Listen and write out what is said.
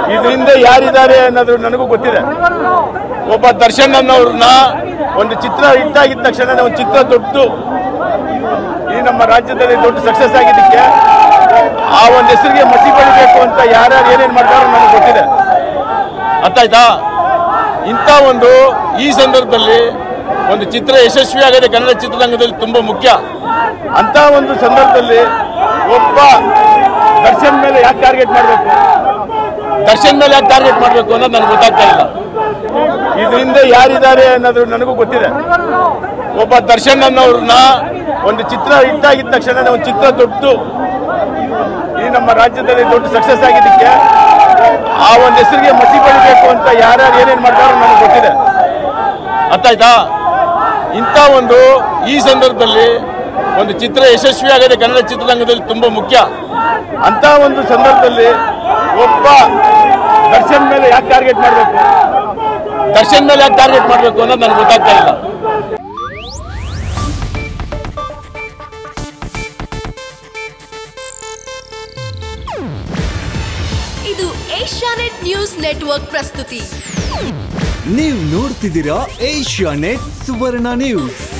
ಇದರಿಂದ ಯಾರಿದ್ದಾರೆ ಅನ್ನೋದು ನನಗೂ ಗೊತ್ತಿದೆ ಒಬ್ಬ ದರ್ಶನ್ ಅನ್ನೋರ್ನ ಒಂದು ಚಿತ್ರ ಹಿಟ್ಟಾಗಿದ್ದ ತಕ್ಷಣ ಒಂದು ಚಿತ್ರ ದೊಡ್ಡ ಈ ನಮ್ಮ ರಾಜ್ಯದಲ್ಲಿ ದೊಡ್ಡ ಸಕ್ಸಸ್ ಆಗಿದ್ದಕ್ಕೆ ಆ ಒಂದು ಹೆಸರಿಗೆ ಮಸಿ ಬಳಿಬೇಕು ಅಂತ ಯಾರ್ಯಾರು ಏನೇನು ಮಾಡ್ತಾರೋ ನನಗೆ ಗೊತ್ತಿದೆ ಅರ್ಥ ಆಯ್ತಾ ಇಂಥ ಒಂದು ಈ ಸಂದರ್ಭದಲ್ಲಿ ಒಂದು ಚಿತ್ರ ಯಶಸ್ವಿ ಆಗದೆ ಕನ್ನಡ ಚಿತ್ರರಂಗದಲ್ಲಿ ತುಂಬಾ ಮುಖ್ಯ ಅಂತ ಒಂದು ಸಂದರ್ಭದಲ್ಲಿ ಒಬ್ಬ ದರ್ಶನ್ ಮೇಲೆ ಯಾಕೆ ಟಾರ್ಗೆಟ್ ಮಾಡಬೇಕು ದರ್ಶನ್ ಮೇಲೆ ಯಾಕೆ ಟಾರ್ಗೆಟ್ ಮಾಡಬೇಕು ಅನ್ನೋದು ನನಗೆ ಗೊತ್ತಾಗ್ತಾ ಇಲ್ಲ ಇದರಿಂದ ಯಾರಿದ್ದಾರೆ ಅನ್ನೋದು ನನಗೂ ಗೊತ್ತಿದೆ ಒಬ್ಬ ದರ್ಶನ್ ಅನ್ನೋರ್ನ ಒಂದು ಚಿತ್ರ ಹಿಟ್ಟಾಗಿದ್ದ ತಕ್ಷಣ ಒಂದು ಚಿತ್ರ ದೊಡ್ಡ ಈ ನಮ್ಮ ರಾಜ್ಯದಲ್ಲಿ ದೊಡ್ಡ ಸಕ್ಸಸ್ ಆಗಿದ್ದಕ್ಕೆ ಆ ಒಂದು ಹೆಸರಿಗೆ ಮಸಿ ಬಳಿಬೇಕು ಅಂತ ಯಾರ್ಯಾರು ಏನೇನು ಮಾಡ್ತಾರೋ ನನಗೆ ಗೊತ್ತಿದೆ ಅರ್ಥ ಆಯ್ತಾ ಇಂಥ ಒಂದು ಈ ಸಂದರ್ಭದಲ್ಲಿ ಒಂದು ಚಿತ್ರ ಯಶಸ್ವಿ ಆಗದೆ ಕನ್ನಡ ಚಿತ್ರರಂಗದಲ್ಲಿ ತುಂಬಾ ಮುಖ್ಯ ಅಂತ ಒಂದು ಸಂದರ್ಭದಲ್ಲಿ ಒಬ್ಬ ದರ್ಶನ್ ಮೇಲೆ ಯಾಕೆ ಟಾರ್ಗೆಟ್ ಮಾಡಬೇಕು ದರ್ಶನ್ ಮೇಲೆ ಯಾಕೆ ಟಾರ್ಗೆಟ್ ಮಾಡಬೇಕು ಅನ್ನೋದು ನನಗೆ ಗೊತ್ತಾಗ್ತಾ ಇಲ್ಲ ಇದು ಏಷ್ಯಾನೆಟ್ ನ್ಯೂಸ್ ನೆಟ್ವರ್ಕ್ ಪ್ರಸ್ತುತಿ ನೀವು ನೋಡ್ತಿದ್ದೀರಾ ಏಷ್ಯಾ ನೆಟ್ ಸುವರ್ಣ ನ್ಯೂಸ್